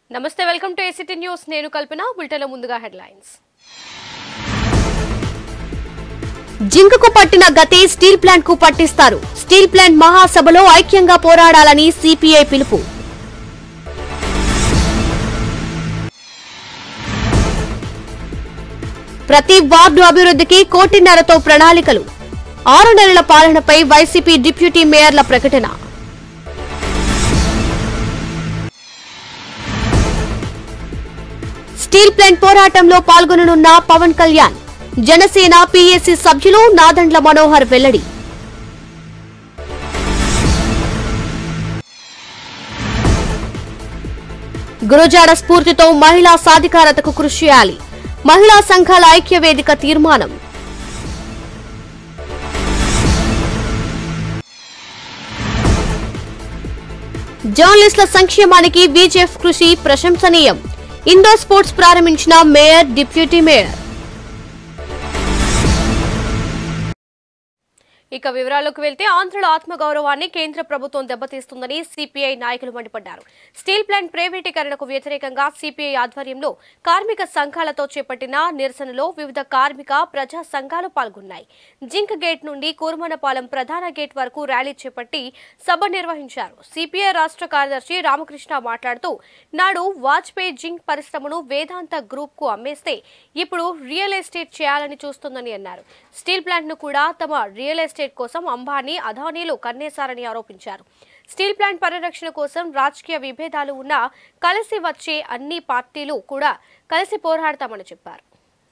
నమస్తే welcome to ACT news నేను కల్పన బులెటిన్ల ముందుగా హెడ్లైన్స్ జింకకు పట్టిన గతే స్టీల్ ప్లాంట్ కు పట్టిస్తారు స్టీల్ ప్లాంట్ మహాసభలో ఐక్యంగా పోరాడాలని సిపిఐ పిలుపు ప్రతి వార్డు అభివృద్ధికి కోటిన్నరతో ప్రణాళికలు ఆరు నెలల పాలనపై వైసీపీ డిప్యూటీ మేయర్ల ప్రకటన స్టీల్ ప్లాంట్ పోరాటంలో పాల్గొననున్న పవన్ కళ్యాణ్ జనసేన పీఏసీ సభ్యులు నాదండ్ల మనోహర్ వెల్లడి గురుజాడ స్ఫూర్తితో మహిళా సాధికారతకు కృషి చేయాలి మహిళా సంఘాల ఐక్య వేదిక తీర్మానం జర్నలిస్టుల సంక్షేమానికి బీజేఎఫ్ కృషి ప్రశంసనీయం ఇండోర్ స్పోర్ట్స్ ప్రారంభించిన మేయర్ డిప్యూటీ మేయర్ ఇక వివరాల్లోకి వెళ్తే ఆంధ్రుల ఆత్మగౌరవాన్ని కేంద్ర ప్రభుత్వం దెబ్బతీస్తుందని సిపిఐ నాయకులు మండిపడ్డారు స్టీల్ ప్లాంట్ ప్రైవేటీకరణకు వ్యతిరేకంగా సిపిఐ ఆధ్వర్యంలో కార్మిక సంఘాలతో చేపట్టిన నిరసనలో వివిధ కార్మిక ప్రజా సంఘాలు పాల్గొన్నాయి జింక్ గేట్ నుండి కూర్మనపాలెం ప్రధాన గేట్ వరకు ర్యాలీ చేపట్టి సభ నిర్వహించారు సిపిఐ రాష్ట్ర కార్యదర్శి రామకృష్ణ మాట్లాడుతూ నాడు వాజ్పేయి జింక్ పరిశ్రమను వేదాంత గ్రూప్ కు అమ్మేస్తే ఇప్పుడు రియల్ ఎస్టేట్ చేయాలని చూస్తుందని అన్నారు స్టీల్ ప్లాంట్ ను కూడా తమ రియల్ ఎస్టేట్ కోసం అంబానీ అదానీలు కన్నేశారని ఆరోపించారు స్టీల్ ప్లాంట్ పరిరక్షణ కోసం రాజకీయ విభేదాలు ఉన్నా కలిసి వచ్చే అన్ని పార్టీలు కూడా కలిసి పోరాడతామని చెప్పారు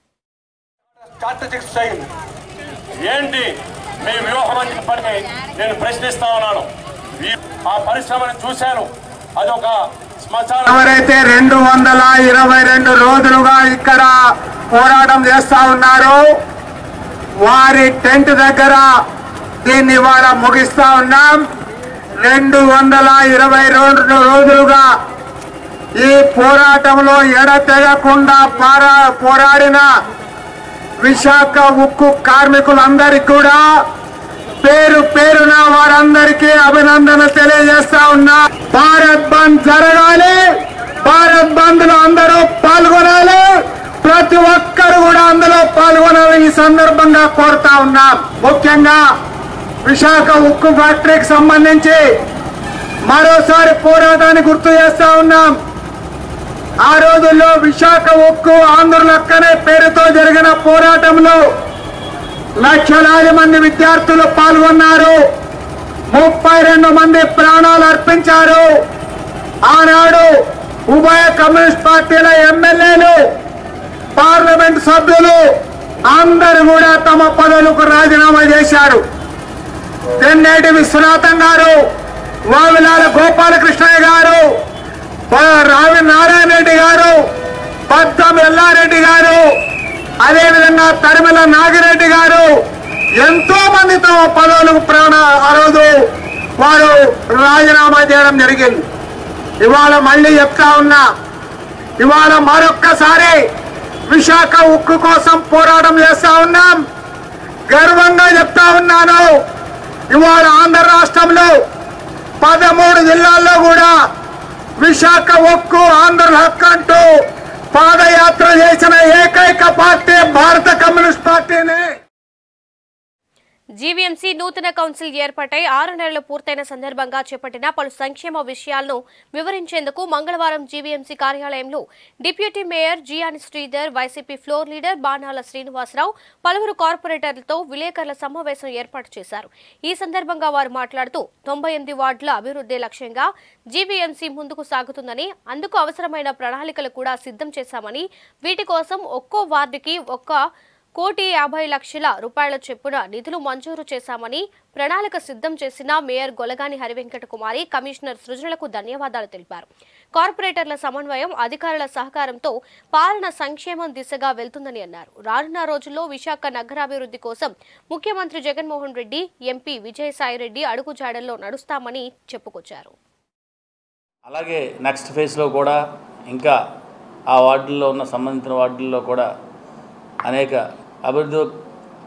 స్ట్రాటజిక్ స్టైల్ ఏంటి మీ వ్యూహం అని చెప్పండి నేను ప్రశ్నిస్తా ఉన్నాను ఈ- ఆ పరిశ్రమను చూశాను అదొక శ్మశానం ఎవరైతే రెండు వందల ఇరవై రెండు రోజులుగా ఇక్కడ పోరాటం చేస్తా ఉన్నారో వారి టెంట్ దగ్గర దీన్ని ఇవాళ ముగిస్తా ఉన్నాం రెండు వందల ఇరవై రెండు రోజులుగా ఈ పోరాటంలో ఎడతెగకుండా పారా పోరాడిన విశాఖ ఉక్కు కార్మికులందరికీ కూడా పేరు పేరున వారందరికీ అభినందన తెలియజేస్తా ఉన్నా భారత్ బంద్ జరగాలి భారత్ బంద్ లో అందరూ పాల్గొనాలి ప్రతి ఒక్కరు కూడా అందులో పాల్గొనాలని ఈ సందర్భంగా కోరుతా ఉన్నాం ముఖ్యంగా విశాఖ ఉక్కు ఫ్యాక్టరీకి సంబంధించి మరోసారి పోరాటాన్ని గుర్తు చేస్తా ఉన్నాం ఆ రోజుల్లో విశాఖ ఉక్కు ఆంధ్రులక్కనే పేరుతో జరిగిన పోరాటంలో లక్షలాది మంది విద్యార్థులు పాల్గొన్నారు ముప్పై రెండు మంది ప్రాణాలు అర్పించారు ఆనాడు ఉభయ కమ్యూనిస్ట్ పార్టీల ఎమ్మెల్యేలు పార్లమెంట్ సభ్యులు అందరూ కూడా తమ పదవులకు రాజీనామా చేశారు తెన్నేటి విశ్వనాథం గారు వావిలాల గోపాలకృష్ణయ్య గారు ప- రావి నారాయణ రెడ్డి గారు పద్దం ఎల్లారెడ్డి గారు అదేవిధంగా తరిమల నాగిరెడ్డి గారు ఎంతో మంది తమ పదవులకు ప్రాణ ఆ రోజు వారు రాజీనామా చేయడం జరిగింది ఇవాళ మళ్ళీ చెప్తా ఉన్నా ఇవాళ మరొక్కసారి విశాఖ ఉక్కు కోసం పోరాటం చేస్తా ఉన్నాం గర్వంగా చెప్తా ఉన్నాను ఇవాళ ఆంధ్ర రాష్ట్రంలో పదమూడు జిల్లాల్లో కూడా విశాఖ ఉక్కు ఆంధ్ర హక్కు అంటూ పాదయాత్ర చేసిన ఏకైక పార్టీ భారత కమ్యూనిస్ట్ పార్టీనే జీవీఎంసీ నూతన కౌన్సిల్ ఏర్పాటై ఆరు నెలలు పూర్తయిన సందర్భంగా చేపట్టిన పలు సంక్షేమ విషయాలను వివరించేందుకు మంగళవారం జీవీఎంసీ కార్యాలయంలో deputy mayor Jiyani Sridhar YCP floor leader Banala Srinivasarao పలువురు కార్పొరేటర్లతో విలేకరుల సమావేశం ఏర్పాటు చేశారు ఈ సందర్భంగా వారు మాట్లాడుతూ తొంభై ఎనిమిది వార్డుల అభివృద్ధి లక్ష్యంగా జీవీఎంసీ ముందుకు సాగుతుందని అందుకు అవసరమైన ప్రణాళికలు కూడా సిద్ధం చేశామని వీటి కోసం ఒక్కో వార్డుకి ఒక్క కోటి యాభై లక్షల రూపాయల చొప్పున నిధులు మంజూరు చేశామని ప్రణాళిక సిద్ధం చేసిన మేయర్ గొలగాని హరివెంకట కుమారి కమిషనర్ సృజనలకు ధన్యవాదాలు తెలిపారు కార్పొరేటర్ల సమన్వయం అధికారుల సహకారంతో పాలన సంక్షేమం దిశగా వెళ్తుందని అన్నారు రానున్న రోజుల్లో విశాఖ నగరాభివృద్ధి కోసం ముఖ్యమంత్రి జగన్మోహన్ రెడ్డి ఎంపీ విజయసాయిరెడ్డి అడుగుజాడల్లో నడుస్తామని చెప్పుకొచ్చారు అలాగే నెక్స్ట్ ఫేజ్లో కూడా ఇంకా ఆ వార్డుల్లో ఉన్న సంబంధించిన వార్డుల్లో కూడా అనేక అభివృద్ధి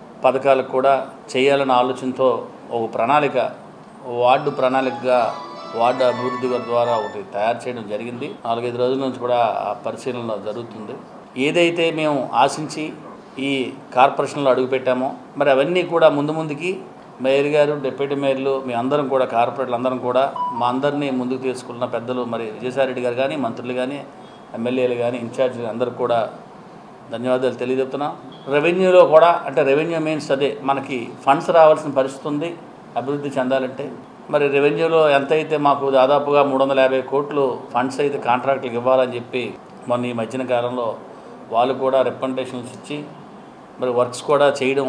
పథకాలకు కూడా చేయాలన్న ఆలోచనతో ఒక ప్రణాళిక వార్డు ప్రణాళికగా వార్డు అభివృద్ధి ద్వారా ఒకటి తయారు చేయడం జరిగింది నాలుగైదు రోజుల నుంచి కూడా ఆ పరిశీలన జరుగుతుంది ఏదైతే మేము ఆశించి ఈ కార్పొరేషన్లో అడుగుపెట్టామో మరి అవన్నీ కూడా ముందు ముందుకి మేయర్ గారు డిప్యూటీ మేయర్లు మీ అందరం కూడా కార్పొరేటర్లు అందరం కూడా మా అందరినీ ముందుకు తీసుకున్న పెద్దలు మరి విజయసాయిరెడ్డి గారు కానీ మంత్రులు కానీ ఎమ్మెల్యేలు కానీ ఇన్ఛార్జ్ అందరికి కూడా ధన్యవాదాలు తెలియజెప్తున్నాం రెవెన్యూలో కూడా అంటే రెవెన్యూ మీన్స్ అదే మనకి ఫండ్స్ రావాల్సిన పరిస్థితి ఉంది అభివృద్ధి చెందాలంటే మరి రెవెన్యూలో ఎంత అయితే మాకు దాదాపుగా మూడు వందల యాభై కోట్లు ఫండ్స్ అయితే కాంట్రాక్టులకు ఇవ్వాలని చెప్పి మొన్న ఈ మధ్యన కాలంలో వాళ్ళు కూడా రిప్రజెంటేషన్స్ ఇచ్చి మరి వర్క్స్ కూడా చేయడం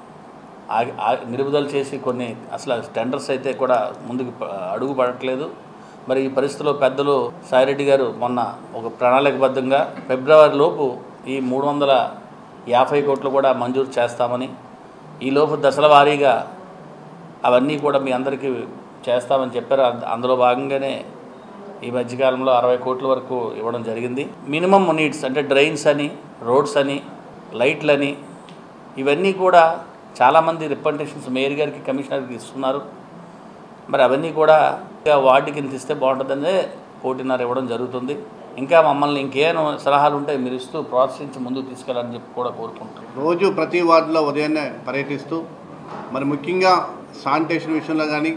ఆగి ఆగి- నిలుపుదల చేసి కొన్ని అసలు టెండర్స్ అయితే కూడా ముందుకు ప- అడుగు పడట్లేదు మరి ఈ పరిస్థితిలో పెద్దలు సాయిరెడ్డి గారు మొన్న ఒక ప్రణాళికబద్ధంగా ఫిబ్రవరి లోపు ఈ మూడు వందల యాభై కోట్లు కూడా మంజూరు చేస్తామని ఈ లోపు దశల వారీగా అవన్నీ కూడా మీ అందరికీ చేస్తామని చెప్పారు అంద- అందులో భాగంగానే ఈ మధ్యకాలంలో అరవై కోట్ల వరకు ఇవ్వడం జరిగింది మినిమం నీడ్స్ అంటే డ్రైన్స్ అని రోడ్స్ అని లైట్లని ఇవన్నీ కూడా చాలామంది రిప్రజెంటేషన్స్ మేయర్ గారికి కమిషనర్కి ఇస్తున్నారు మరి అవన్నీ కూడా ఇంకా వార్డు కింద ఇస్తే బాగుంటుందనే కోటిన్నర ఇవ్వడం జరుగుతుంది ఇంకా మమ్మల్ని ఇంకేం సలహాలు ఉంటే మీరు ఇస్తూ ప్రోత్సహించి ముందుకు తీసుకెళ్ళాలని చెప్పి కూడా కోరుకుంటున్నాం రోజు ప్రతి వార్డులో ఉదయాన్నే పర్యటిస్తూ మరి ముఖ్యంగా శానిటేషన్ విషయంలో కానీ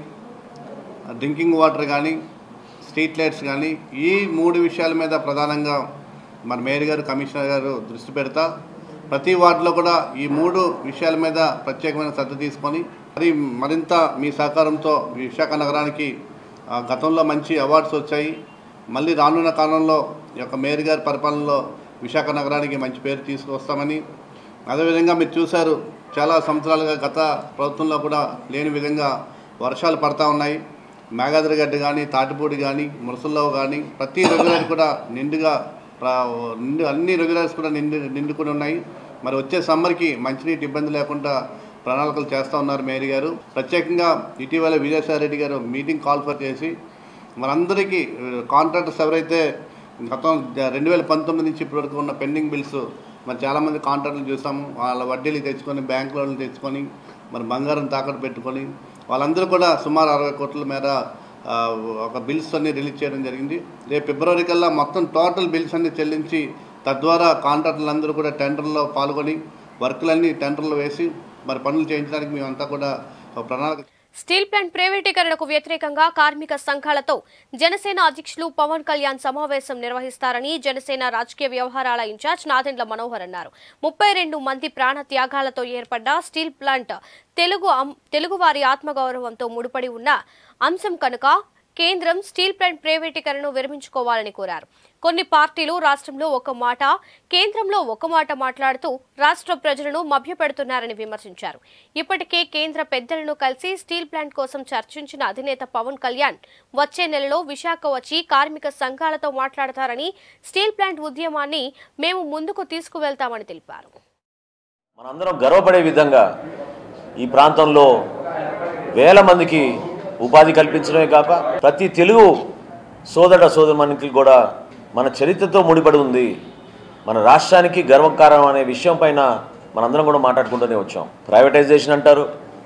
డ్రింకింగ్ వాటర్ కానీ స్ట్రీట్ లైట్స్ కానీ ఈ మూడు విషయాల మీద ప్రధానంగా మన మేయర్ గారు కమిషనర్ గారు దృష్టి పెడతా ప్రతి వార్డులో కూడా ఈ మూడు విషయాల మీద ప్రత్యేకమైన శ్రద్ధ తీసుకొని మరి మరింత మీ సహకారంతో ఈ విశాఖ నగరానికి ఆ, గతంలో మంచి అవార్డ్స్ వచ్చాయి మళ్ళీ రానున్న కాలంలో ఈ యొక్క మేయర్ గారి పరిపాలనలో విశాఖ నగరానికి మంచి పేరు తీసుకొస్తామని అదేవిధంగా మీరు చూశారు చాలా సంవత్సరాలుగా గత ప్రభుత్వంలో కూడా లేని విధంగా వర్షాలు పడతా ఉన్నాయి మేఘాద్రి గడ్డ కానీ తాటిపూడి కానీ మురసల్లో కానీ ప్రతి రెగ్యులర్ కూడా నిండుగా ప్ర- నిండు అన్ని రెగ్యులర్స్ కూడా నిండు నిండుకుని ఉన్నాయి మరి వచ్చే సమ్మర్కి మంచినీటి ఇబ్బంది లేకుండా ప్రణాళికలు చేస్తూ ఉన్నారు మేరీ గారు ప్రత్యేకంగా ఇటీవల విజయసాయి రెడ్డి గారు మీటింగ్ కాల్ఫర్ చేసి మనందరికీ కాంట్రాక్టర్స్ ఎవరైతే గతం రెండు వేల పంతొమ్మిది నుంచి ఇప్పటివరకు ఉన్న పెండింగ్ బిల్స్ మరి చాలామంది కాంట్రాక్టులు చూసాము వాళ్ళ వడ్డీలు తెచ్చుకొని బ్యాంక్ లోన్లు తెచ్చుకొని మరి బంగారం తాకట్టు పెట్టుకొని వాళ్ళందరూ కూడా సుమారు అరవై కోట్ల మేర ఆ, ఒక బిల్స్ అన్ని రిలీజ్ చేయడం జరిగింది రేపు ఫిబ్రవరి కల్లా మొత్తం టోటల్ బిల్స్ అన్ని చెల్లించి తద్వారా కాంట్రాక్టులందరూ కూడా టెండర్లో పాల్గొని వర్కులన్నీ టెండర్లు వేసి మరి పనులు చేయించడానికి మేమంతా కూడా ఒక ప్రణాళిక స్టీల్ ప్లాంట్ ప్రైవేటీకరణకు వ్యతిరేకంగా కార్మిక సంఘాలతో జనసేన అధ్యక్షులు పవన్ కళ్యాణ్ సమావేశం నిర్వహిస్తారని జనసేన రాజకీయ వ్యవహారాల ఇన్ఛార్జ్ నాదెండ్ల మనోహర్ అన్నారు ముప్పై రెండు మంది ప్రాణ త్యాగాలతో ఏర్పడ్డ స్టీల్ ప్లాంట్ తెలుగు అం- తెలుగువారి ఆత్మగౌరవంతో ముడిపడి ఉన్న అంశం కనుక కేంద్రం స్టీల్ ప్లాంట్ ప్రైవేటీకరణను విరమించుకోవాలని కోరారు కొన్ని పార్టీలు రాష్ట్రంలో ఒక మాట కేంద్రంలో ఒక మాట మాట్లాడుతూ రాష్ట్ర ప్రజలను మభ్యపెడుతున్నారని విమర్శించారు ఇప్పటికే కేంద్ర పెద్దలను కలిసి స్టీల్ ప్లాంట్ కోసం చర్చించిన అధినేత పవన్ కళ్యాణ్ వచ్చే నెలలో విశాఖ వచ్చి కార్మిక సంఘాలతో మాట్లాడతారని స్టీల్ ప్లాంట్ ఉద్యమాన్ని మేము ముందుకు తీసుకువెళ్తామని తెలిపారు మనందరం గర్వపడే విధంగా ఈ ప్రాంతంలో వేల మందికి ఉపాధి కల్పించడమే కాక ప్రతి తెలుగు సోదర సోదరుమనికి కూడా మన చరిత్రతో ముడిపడి ఉంది మన రాష్ట్రానికి గర్వకారణం అనే విషయం పైన మనందరం కూడా మాట్లాడుకుంటూనే వచ్చాం ప్రైవేటైజేషన్ అంటారు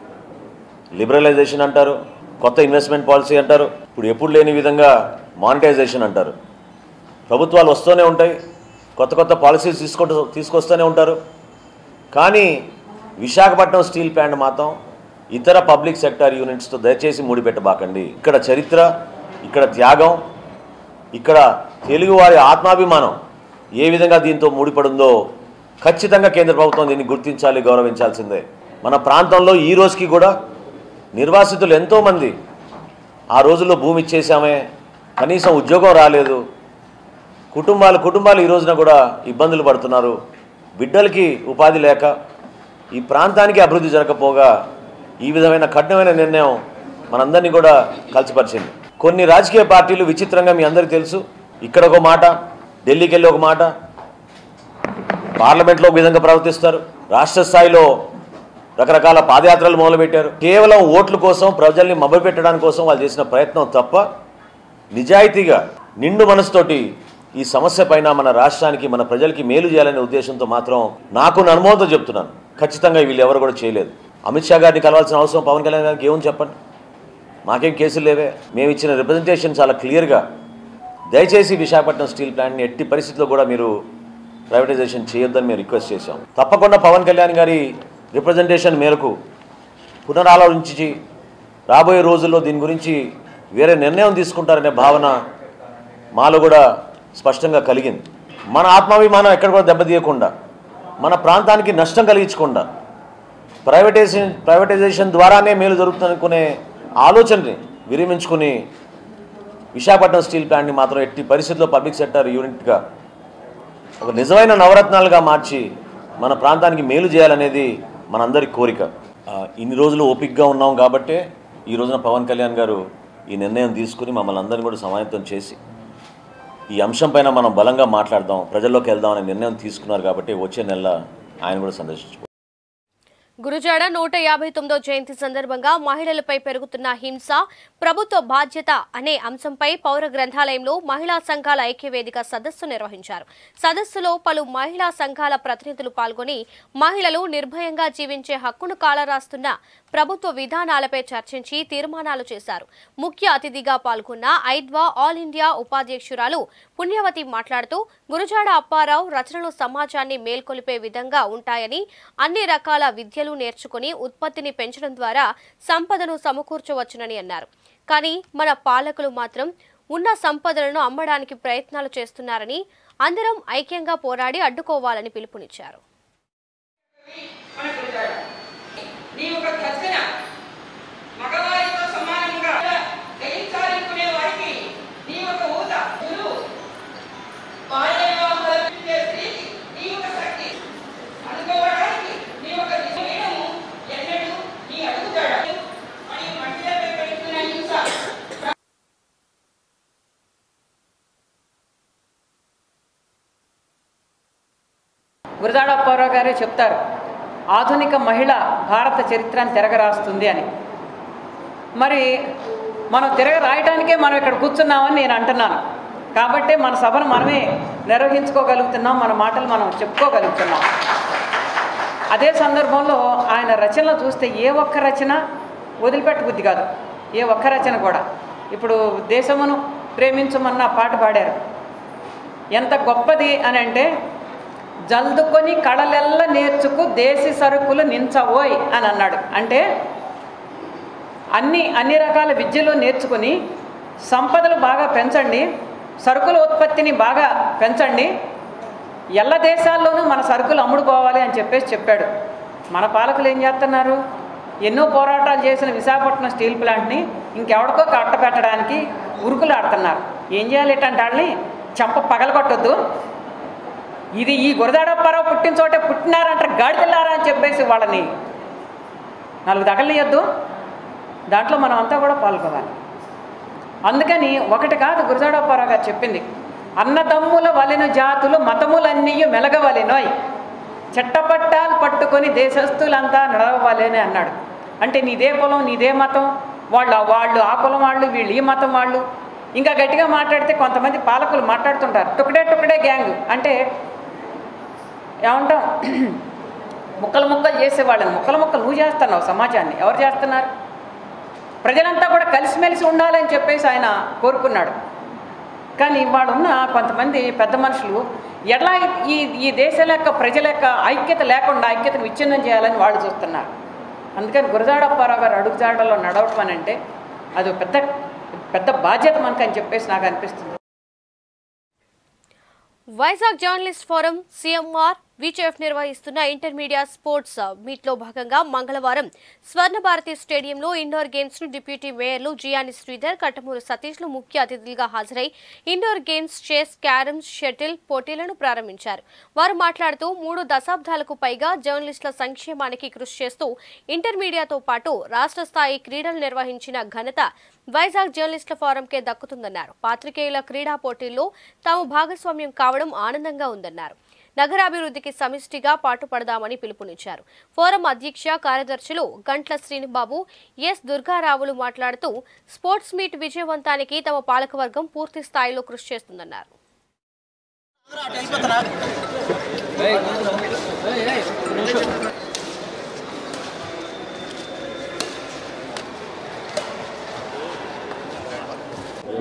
లిబరలైజేషన్ అంటారు కొత్త ఇన్వెస్ట్మెంట్ పాలసీ అంటారు ఇప్పుడు ఎప్పుడు లేని విధంగా మానిటైజేషన్ అంటారు ప్రభుత్వాలు వస్తూనే ఉంటాయి కొత్త కొత్త పాలసీస్ తీసుకుంటూ తీసుకొస్తూనే ఉంటారు కానీ విశాఖపట్నం స్టీల్ ప్లాంట్ మాత్రం ఇతర పబ్లిక్ సెక్టార్ యూనిట్స్తో దయచేసి ముడిపెట్టబాకండి ఇక్కడ చరిత్ర ఇక్కడ త్యాగం ఇక్కడ తెలుగువారి ఆత్మాభిమానం ఏ విధంగా దీంతో ముడిపడుందో ఖచ్చితంగా కేంద్ర ప్రభుత్వం దీన్ని గుర్తించాలి గౌరవించాల్సిందే మన ప్రాంతంలో ఈ రోజుకి కూడా నిర్వాసితులు ఎంతోమంది ఆ రోజుల్లో భూమి ఇచ్చేసామే కనీసం ఉద్యోగం రాలేదు కుటుంబాలు కుటుంబాలు ఈ రోజున కూడా ఇబ్బందులు పడుతున్నారు బిడ్డలకి ఉపాధి లేక ఈ ప్రాంతానికి అభివృద్ధి జరగకపోగా ఈ విధమైన కఠినమైన నిర్ణయం మనందరినీ కూడా కలిసిపరిచింది కొన్ని రాజకీయ పార్టీలు విచిత్రంగా మీ అందరికీ తెలుసు ఇక్కడ ఒక మాట ఢిల్లీకి వెళ్ళి ఒక మాట పార్లమెంట్లో ఒక విధంగా ప్రవర్తిస్తారు రాష్ట్ర స్థాయిలో రకరకాల పాదయాత్రలు మొదలుపెట్టారు కేవలం ఓట్ల కోసం ప్రజల్ని మభ్యపెట్టడానికి కోసం వాళ్ళు చేసిన ప్రయత్నం తప్ప నిజాయితీగా నిండు మనసుతోటి ఈ సమస్య పైన మన రాష్ట్రానికి మన ప్రజలకి మేలు చేయాలనే ఉద్దేశంతో మాత్రం నాకు నా అనుభవంతో చెప్తున్నాను ఖచ్చితంగా వీళ్ళు ఎవరు కూడా చేయలేదు అమిత్ షా గారిని కలవాల్సిన అవసరం పవన్ కళ్యాణ్ గారికి ఏముంది చెప్పండి మాకేం కేసులు లేవే మేము ఇచ్చిన రిప్రజెంటేషన్ చాలా క్లియర్గా దయచేసి విశాఖపట్నం స్టీల్ ప్లాంట్ని ఎట్టి పరిస్థితుల్లో కూడా మీరు ప్రైవేటైజేషన్ చేయొద్దని మేము రిక్వెస్ట్ చేశాం తప్పకుండా పవన్ కళ్యాణ్ గారి రిప్రజెంటేషన్ మేరకు పునరాలోచించి రాబోయే రోజుల్లో దీని గురించి వేరే నిర్ణయం తీసుకుంటారనే భావన మాలో కూడా స్పష్టంగా కలిగింది మన ఆత్మాభిమానం ఎక్కడ కూడా దెబ్బతీయకుండా మన ప్రాంతానికి నష్టం కలిగించకుండా ప్రైవేటైజేషన్ ప్రైవేటైజేషన్ ద్వారానే మేలు జరుగుతుందనుకునే ఆలోచనని విరమించుకుని విశాఖపట్నం స్టీల్ ప్లాంట్ని మాత్రం ఎట్టి పరిస్థితుల్లో పబ్లిక్ సెక్టర్ యూనిట్గా ఒక నిజమైన నవరత్నాలుగా మార్చి మన ప్రాంతానికి మేలు చేయాలనేది మనందరి కోరిక ఆ, ఇన్ని రోజులు ఓపిక్గా ఉన్నాం కాబట్టే ఈ రోజున పవన్ కళ్యాణ్ గారు ఈ నిర్ణయం తీసుకుని మమ్మల్ని అందరినీ కూడా సమాయత్తం చేసి ఈ అంశం పైన మనం బలంగా మాట్లాడదాం ప్రజల్లోకి వెళ్దాం అనే నిర్ణయం తీసుకున్నారు కాబట్టి వచ్చే నెల ఆయన కూడా సందర్శించుకో గురుజాడ నూట యాభై తొమ్మిదో జయంతి సందర్భంగా మహిళలపై పెరుగుతున్న హింస ప్రభుత్వ బాధ్యత అనే అంశంపై పౌర గ్రంథాలయంలో మహిళా సంఘాల ఐక్యవేదిక సదస్సు నిర్వహించారు సదస్సులో పలు మహిళా సంఘాల ప్రతినిధులు పాల్గొని మహిళలు నిర్భయంగా జీవించే హక్కును కాలరాస్తున్న ప్రభుత్వ విధానాలపై చర్చించి తీర్మానాలు చేశారు ముఖ్య అతిథిగా పాల్గొన్న ఐద్వా ఆల్ ఇండియా ఉపాధ్యక్షురాలు పుణ్యవతి మాట్లాడుతూ గురుజాడ అప్పారావు రచనలు సమాజాన్ని మేల్కొలిపే విధంగా ఉంటాయని అన్ని రకాల విద్యలు నేర్చుకుని ఉత్పత్తిని పెంచడం ద్వారా సంపదను సమకూర్చవచ్చునని అన్నారు కానీ మన పాలకులు మాత్రం ఉన్న సంపదలను అమ్మడానికి ప్రయత్నాలు చేస్తున్నారని అందరం ఐక్యంగా పోరాడి అడ్డుకోవాలని పిలుపునిచ్చారు మన గురుగారు నీ ఒక ఖర్చున మగవారితో సమానంగా గ్రహించాలనుకునే వారికి నీ ఒక ఊత గురు బాల్య వివాహాలు స్త్రీకి నీ ఒక శక్తి అనుకోవడానికి నీ ఒక నిజమేనము ఎన్నడూ నీ అడుగుతాడు అని మహిళలపై పెడుతున్న హింస గురదాడ అప్పారావు గారే చెప్తారు ఆధునిక మహిళ భారత చరిత్రను తిరగరాస్తుంది అని మరి మనం తిరగ రాయడానికే మనం ఇక్కడ కూర్చున్నామని నేను అంటున్నాను కాబట్టి మన సభను మనమే నిర్వహించుకోగలుగుతున్నాం మన మాటలు మనం చెప్పుకోగలుగుతున్నాం అదే సందర్భంలో ఆయన రచనలు చూస్తే ఏ ఒక్క రచన వదిలిపెట్టబుద్ధి కాదు ఏ ఒక్క రచన కూడా ఇప్పుడు దేశమును ప్రేమించమన్న పాట పాడారు ఎంత గొప్పది అని అంటే జల్దుకొని కళలెల్ల నేర్చుకు దేశీ సరుకులు నించవోయ్ అని అన్నాడు అంటే అన్ని అన్ని రకాల విద్యలు నేర్చుకుని సంపదలు బాగా పెంచండి సరుకుల ఉత్పత్తిని బాగా పెంచండి ఎల్ల దేశాల్లోనూ మన సరుకులు అమ్ముడుపోవాలి అని చెప్పేసి చెప్పాడు మన పాలకులు ఏం చేస్తున్నారు ఎన్నో పోరాటాలు చేసిన విశాఖపట్నం స్టీల్ ప్లాంట్ని ఇంకెవడికో కట్టబెట్టడానికి ఉరుకులు ఆడుతున్నారు ఏం చేయాలి ఇట్లాంటి వాళ్ళని చెంప పగలగొట్టొద్దు ఇది ఈ గురదాడప్పారావు పుట్టిన చోటే పుట్టినారంటారు గాడిదెల్లారా అని చెప్పేసి వాళ్ళని నాలుగు తగలనియద్దు దాంట్లో మనం అంతా కూడా పాల్గొవాలి అందుకని ఒకటి కాదు గురజాడప్పారావు గారు చెప్పింది అన్నదమ్ముల వలెను జాతులు మతములన్నీ మెలగవలెనోయ్ చెట్టపట్టాలు పట్టుకొని దేశస్తులంతా నడవవలేని అన్నాడు అంటే నీదే పొలం నీదే మతం వాళ్ళు వాళ్ళు ఆ కులం వాళ్ళు వీళ్ళు ఈ మతం వాళ్ళు ఇంకా గట్టిగా మాట్లాడితే కొంతమంది పాలకులు మాట్లాడుతుంటారు టుకడే టుకడే గ్యాంగ్ అంటే ఏమంటాం ముక్కలు ముక్కలు చేసేవాళ్ళని ముక్కలు ముక్కలు నువ్వు చేస్తున్నావు సమాజాన్ని ఎవరు చేస్తున్నారు ప్రజలంతా కూడా కలిసిమెలిసి ఉండాలని చెప్పేసి ఆయన కోరుకున్నాడు కానీ వాళ్ళున్న కొంతమంది పెద్ద మనుషులు ఎలా ఈ ఈ దేశం యొక్క ప్రజల యొక్క ఐక్యత లేకుండా ఐక్యతను విచ్ఛిన్నం చేయాలని వాళ్ళు చూస్తున్నారు అందుకని గురజాడప్పారావు గారు అడుగుజాడలో నడవటం అని అంటే అది ఒక పెద్ద పెద్ద బాధ్యత మనకు అని చెప్పేసి నాకు అనిపిస్తుంది Vizag journalist forum CMR VJF నిర్వహిస్తున్న ఇంటర్మీడియట్ స్పోర్ట్స్ మీట్ లో భాగంగా మంగళవారం స్వర్ణ భారతి స్టేడియంలో ఇండోర్ గేమ్స్ ను డిప్యూటీ మేయర్లు జియాని శ్రీధర్ కట్టమూరు సతీష్ లు ముఖ్య అతిథులుగా హాజరై indoor games chess carroms shuttle పోటీలను ప్రారంభించారు వారు మాట్లాడుతూ మూడు దశాబ్దాలకు పైగా జర్నలిస్టుల సంక్షేమానికి కృషి చేస్తూ ఇంటర్మీడియాతో పాటు రాష్ట్ర స్థాయి క్రీడలు నిర్వహించిన ఘనత వైజాగ్ జర్నలిస్టుల ఫోరంకే దక్కుతుందన్నారు పాత్రికేయుల క్రీడా పోటీల్లో తాము భాగస్వామ్యం కావడం ఆనందంగా ఉందన్నారు నగరాభివృద్ధికి సమిష్టిగా పాటుపడదామని పిలుపునిచ్చారు ఫోరం అధ్యక్ష కార్యదర్శులు గంట్ల శ్రీనిబాబు ఎస్ దుర్గారావులు మాట్లాడుతూ స్పోర్ట్స్ మీట్ విజయవంతానికి తమ పాలకవర్గం పూర్తి స్థాయిలో కృషి చేస్తుందన్నారు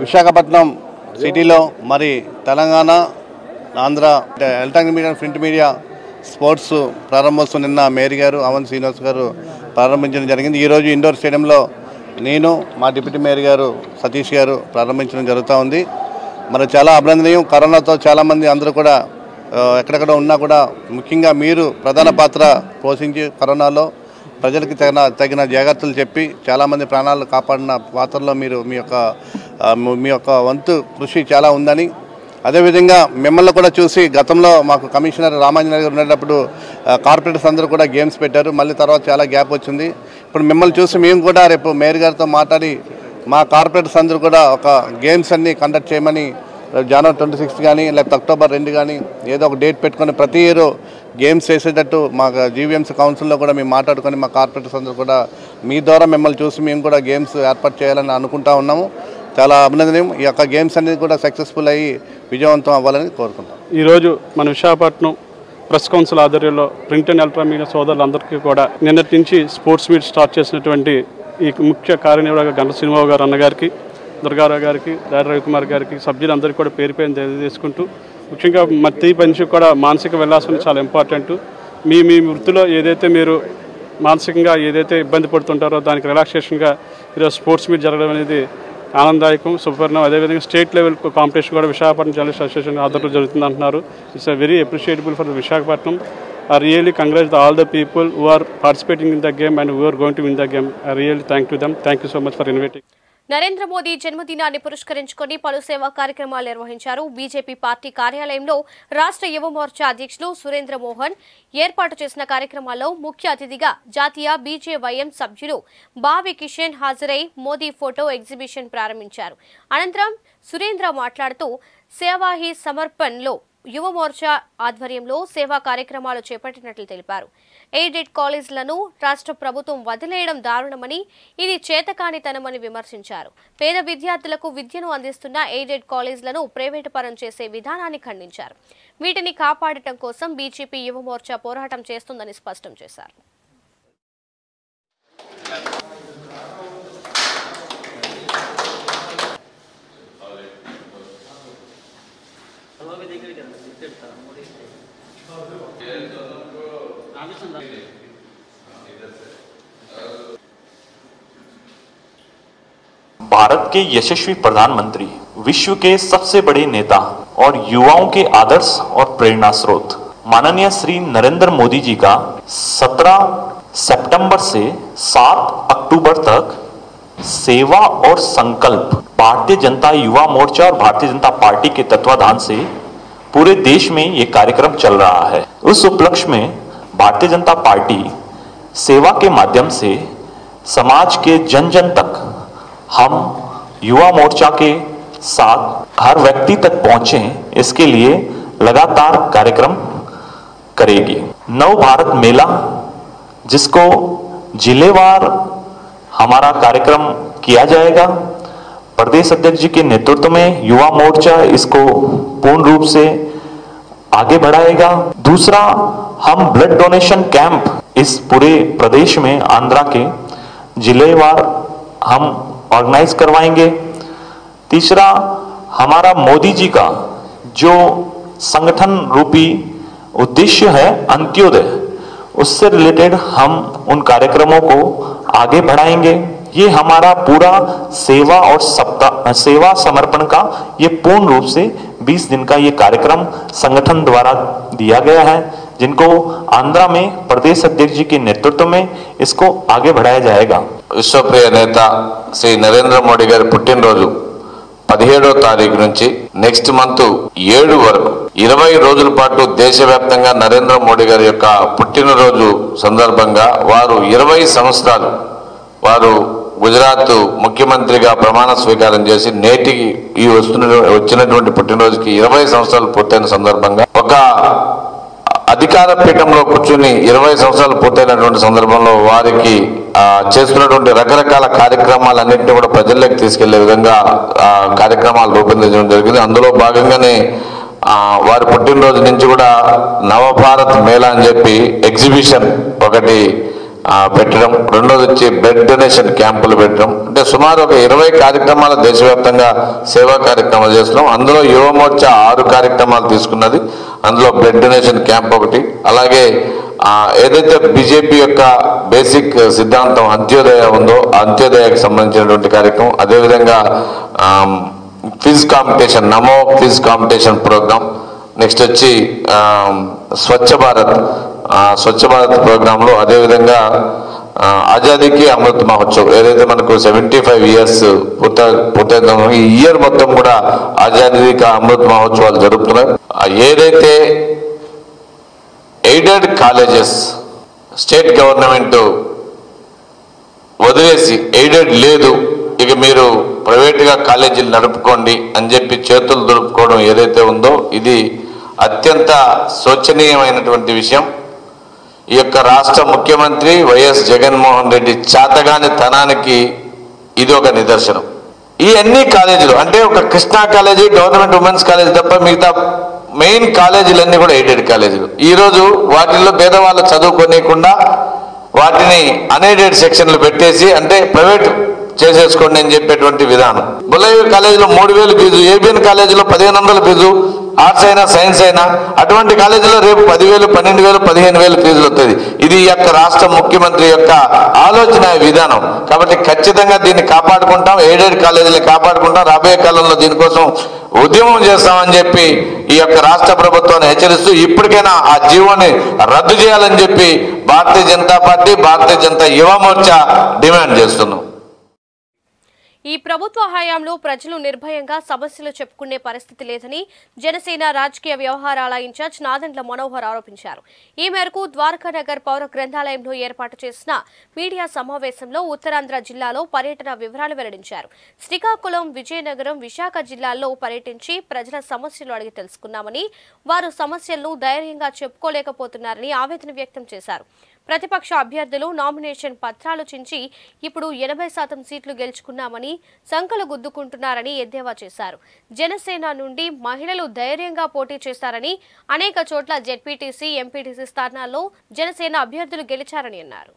విశాఖపట్నం సిటీలో మరి Telangana Andhra electronic media print media sports ప్రారంభోత్సవం నిన్న మేరీ గారు అవన్ శ్రీనివాస్ గారు ప్రారంభించడం జరిగింది ఈరోజు ఇండోర్ స్టేడియంలో నేను మా డిప్యూటీ మేయర్ గారు సతీష్ గారు ప్రారంభించడం జరుగుతూ ఉంది మరి చాలా అభినందనీయం కరోనాతో చాలామంది అందరూ కూడా ఆ, ఎక్కడెక్కడ ఉన్నా కూడా ముఖ్యంగా మీరు ప్రధాన పాత్ర పోషించి కరోనాలో ప్రజలకి తగిన తగిన జాగ్రత్తలు చెప్పి చాలామంది ప్రాణాలు కాపాడిన పాత్రలో మీరు మీ యొక్క ఆ, మీ యొక్క వంతు కృషి చాలా ఉందని అదేవిధంగా మిమ్మల్ని కూడా చూసి గతంలో మాకు కమిషనర్ రామాంజనేయ గారు ఉండేటప్పుడు ఆ, కార్పొరేటర్స్ అందరూ కూడా గేమ్స్ పెట్టారు మళ్ళీ తర్వాత చాలా గ్యాప్ వచ్చింది ఇప్పుడు మిమ్మల్ని చూసి మేము కూడా రేపు మేయర్ గారితో మాట్లాడి మా కార్పొరేటర్స్ అందరూ కూడా ఒక గేమ్స్ అన్ని కండక్ట్ చేయమని జనవరి ట్వంటీ సిక్స్త్ కానీ లేకపోతే అక్టోబర్ రెండు కానీ ఏదో ఒక డేట్ పెట్టుకొని ప్రతి ఇయర్ గేమ్స్ చేసేటట్టు మా జీవీఎంసీ కౌన్సిల్లో కూడా మేము మాట్లాడుకొని మా కార్పొరేటర్స్ అందరూ కూడా మీ ద్వారా మిమ్మల్ని చూసి మేము కూడా గేమ్స్ ఏర్పాటు చేయాలని అనుకుంటా ఉన్నాము చాలా అభినందనీయం ఈ యొక్క గేమ్స్ అనేది కూడా సక్సెస్ఫుల్ అయ్యి విజయవంతం అవ్వాలని కోరుకుంటాం ఈరోజు మన విశాఖపట్నం ప్రెస్ కౌన్సిల్ ఆధ్వర్యంలో ప్రింట్ అండ్ ఎలక్ట్రానిక్ మీడియా సోదరులందరికీ కూడా నిన్నటి నుంచి స్పోర్ట్స్ మీట్ స్టార్ట్ చేసినటువంటి ఈ ముఖ్య కార్యనిర్వాహక గంట శ్రీనిబాబు గారు అన్నగారికి దుర్గారావు గారికి దారి రవికుమార్ గారికి సభ్యులందరికీ కూడా పేరు పేరు తెలియజేసుకుంటూ ముఖ్యంగా ప్రతి మనిషికి కూడా మానసిక విలాసం చాలా ఇంపార్టెంట్ మీ మీ వృత్తిలో ఏదైతే మీరు మానసికంగా ఏదైతే ఇబ్బంది పడుతుంటారో దానికి రిలాక్సేషన్గా ఈరోజు స్పోర్ట్స్ మీట్ జరగడం అనేది ఆనందదాయకం సుపర్ణం అదేవిధంగా స్టేట్ లెవెల్ కాంపిటీషన్ కూడా విశాఖపట్నం జర్నలిస్ట్ అసోసియేషన్ ఆధ్వర్యంలో జరుగుతుంది అంటున్నారు it's a very appreciable for Visakhapatnam I really congrat all the people who are participating in the game and who are going to win the game I really thank to them thank you so much for inviting Narendra Modi జన్మదినాన్ని పురస్కరించుకొని పలు సేవా కార్యక్రమాలు నిర్వహించారు BJP party కార్యాలయంలో రాష్ట్ర యువ మోర్చా అధ్యక్షులు సురేంద్ర మోహన్ ఏర్పాటు చేసిన కార్యక్రమాల్లో ముఖ్య అతిథిగా జాతీయ బీజేవైఎం సభ్యులు బావి కిషన్ హాజరై మోదీ ఫోటో ఎగ్జిబిషన్ ప్రారంభించారు అనంతరం సురేంద్ర మాట్లాడుతూ సేవా హీ సమర్పణ్లో యువ మోర్చా ఆధ్వర్యంలో సేవా కార్యక్రమాలు చేపట్టినట్లు తెలిపారు ఎయిడెడ్ కాలేజీలను రాష్ట్ర ప్రభుత్వం వదిలేయడం దారుణమని ఇది చేతకానితనమని విమర్శించారు పేద విద్యార్థులకు విద్యను అందిస్తున్న ఎయిడెడ్ కాలేజీలను ప్రైవేటు పరం చేసే విధానాన్ని ఖండించారు వీటిని కాపాడటం కోసం బీజేపీ యువ మోర్చా పోరాటం చేస్తుందని స్పష్టం చేశారు भारत के यशस्वी प्रधानमंत्री विश्व के सबसे बड़े नेता और युवाओं के आदर्श और प्रेरणा स्रोत माननीय श्री नरेंद्र मोदी जी का 17 सितंबर से 7 अक्टूबर तक सेवा और संकल्प भारतीय जनता युवा मोर्चा और भारतीय जनता पार्टी के तत्वाधान से पूरे देश में ये कार्यक्रम चल रहा है उस उपलक्ष्य में भारतीय जनता पार्टी सेवा के माध्यम से समाज के जन जन तक हम युवा मोर्चा के साथ हर व्यक्ति तक पहुंचे इसके लिए लगातार कार्यक्रम करेगी नव भारत मेला जिसको जिलेवार हमारा कार्यक्रम किया जाएगा प्रदेश अध्यक्ष जी के नेतृत्व में युवा मोर्चा इसको पूर्ण रूप से आगे बढ़ाएगा दूसरा हम ब्लड डोनेशन कैंप इस पूरे प्रदेश में आंध्रा के जिलेवार हम ऑर्गेनाइज करवाएंगे तीसरा हमारा मोदी जी का जो संगठन रूपी उद्देश्य है अंत्योदय उससे रिलेटेड हम उन कार्यक्रमों को आगे बढ़ाएंगे ये हमारा पूरा सेवा और सप्ताह सेवा समर्पण का ये पूर्ण रूप से 20 दिन का ये कार्यक्रम संगठन द्वारा दिया गया है जिनको आंध्रा में प्रदेश अध्यक्ष जी के नेतृत्व में इसको आगे बढ़ाया जाएगा విశ్వప్రియ నేత శ్రీ నరేంద్ర మోడీ గారి పుట్టినరోజు పదిహేడో తారీఖు నుంచి నెక్స్ట్ మంత్ ఏడు వరకు ఇరవై రోజుల పాటు దేశవ్యాప్తంగా నరేంద్ర మోడీ గారి యొక్క పుట్టినరోజు సందర్భంగా వారు ఇరవై సంవత్సరాలు వారు గుజరాత్ ముఖ్యమంత్రిగా ప్రమాణ స్వీకారం చేసి నేటికి ఈ వస్తున్న వచ్చినటువంటి పుట్టినరోజుకి ఇరవై సంవత్సరాలు పూర్తయిన సందర్భంగా ఒక అధికార పీఠంలో కూర్చుని ఇరవై సంవత్సరాలు పూర్తయినటువంటి సందర్భంలో వారికి ఆ, చేస్తున్నటువంటి రకరకాల కార్యక్రమాలన్నింటినీ కూడా ప్రజల్లోకి తీసుకెళ్లే విధంగా ఆ, కార్యక్రమాలు రూపొందించడం జరిగింది అందులో భాగంగానే ఆ, వారి పుట్టినరోజు నుంచి కూడా నవభారత్ మేళా అని చెప్పి ఎగ్జిబిషన్ ఒకటి ఆ, పెట్టడం రెండోది వచ్చి బ్లడ్ డొనేషన్ క్యాంపులు పెట్టడం అంటే సుమారు ఒక ఇరవై కార్యక్రమాలు దేశవ్యాప్తంగా సేవా కార్యక్రమాలు చేస్తున్నాం అందులో యువ మోర్చా ఆరు కార్యక్రమాలు తీసుకున్నది అందులో బ్లడ్ డొనేషన్ క్యాంప్ ఒకటి అలాగే ఆ, ఏదైతే బీజేపీ యొక్క బేసిక్ సిద్ధాంతం అంత్యోదయ ఉందో ఆ అంత్యోదయకు సంబంధించినటువంటి కార్యక్రమం అదేవిధంగా um, quiz competition Namo quiz competition program next వచ్చి ఆమ్, స్వచ్ఛ భారత్ ఆ, స్వచ్ఛ భారత్ ప్రోగ్రాంలో అదేవిధంగా ఆ, ఆజాదీకి అమృత్ మహోత్సవ్ ఏదైతే మనకు సెవెంటీ ఫైవ్ ఇయర్స్ పూర్త పూర్తయిందో ఈ ఇయర్ మొత్తం కూడా ఆజాదీకి అమృత్ మహోత్సవాలు జరుపుతున్నాయి ఆ, ఏదైతే ఎయిడెడ్ కాలేజెస్ స్టేట్ గవర్నమెంట్ వదిలేసి ఎయిడెడ్ లేదు ఇక మీరు ప్రైవేట్గా కాలేజీలు నడుపుకోండి అని చెప్పి చేతులు దులుపుకోవడం ఏదైతే ఉందో ఇది అత్యంత శోచనీయమైనటువంటి విషయం ఈ యొక్క రాష్ట్ర ముఖ్యమంత్రి వైఎస్ జగన్మోహన్ రెడ్డి చాతగాని తనానికి ఇది ఒక నిదర్శనం ఈ అన్ని కాలేజీలు అంటే ఒక Krishna college government women's college తప్ప మిగతా మెయిన్ కాలేజీలన్నీ కూడా ఎయిడెడ్ కాలేజీలు ఈరోజు వాటిల్లో పేదవాళ్ళు చదువుకోనియకుండా వాటిని అన్ఎయిడెడ్ సెక్షన్లు పెట్టేసి అంటే ప్రైవేట్ చేసేసుకోండి అని చెప్పేటువంటి విధానం బుల్లయ్య కాలేజీలో మూడు వేలు ఫీజు ఏబిఎన్ కాలేజీలో పదిహేను వందల ఫీజు ఆర్ట్స్ అయినా సైన్స్ అయినా అటువంటి కాలేజీలో రేపు పదివేలు పన్నెండు వేలు పదిహేను వేలు ఫీజులు వస్తుంది ఇది ఈ యొక్క రాష్ట్ర ముఖ్యమంత్రి యొక్క ఆలోచన విధానం కాబట్టి ఖచ్చితంగా దీన్ని కాపాడుకుంటాం ఎయిడెడ్ కాలేజీని కాపాడుకుంటాం రాబోయే కాలంలో దీనికోసం ఉద్యమం చేస్తామని చెప్పి ఈ యొక్క రాష్ట్ర ప్రభుత్వాన్ని హెచ్చరిస్తూ ఇప్పటికైనా ఆ జీవోని రద్దు చేయాలని చెప్పి భారతీయ జనతా పార్టీ భారతీయ జనతా యువ మోర్చా డిమాండ్ చేస్తున్నాం ఈ ప్రభుత్వ హయాంలో ప్రజలు నిర్భయంగా సమస్యలు చెప్పుకునే పరిస్థితి లేదని జనసేన రాజకీయ వ్యవహారాల ఇన్ఛార్జ్ నాదెండ్ల మనోహర్ ఆరోపించారు ఈ మేరకు ద్వారకానగర్ పౌర గ్రంథాలయంలో ఏర్పాటు చేసిన మీడియా సమావేశంలో ఉత్తరాంధ్ర జిల్లాలో పర్యటన వివరాలు వెల్లడించారు శ్రీకాకుళం విజయనగరం విశాఖ జిల్లాల్లో పర్యటించి ప్రజల సమస్యలు అడిగి తెలుసుకున్నామని వారు సమస్యలను ధైర్యంగా చెప్పుకోలేకపోతున్నారని ఆవేదన వ్యక్తం చేశారు ప్రతిపక్ష అభ్యర్థులు నామినేషన్ పత్రాలు చించి ఇప్పుడు ఎనభై శాతం సీట్లు గెలుచుకున్నామని సంకలు గుద్దుకుంటున్నారని ఎద్దేవా చేశారు జనసేన నుండి మహిళలు ధైర్యంగా పోటీ చేశారని అనేక చోట్ల జెడ్పీటీసీ ఎంపీటీసీ స్థానాల్లో జనసేన అభ్యర్థులు గెలిచారని అన్నారు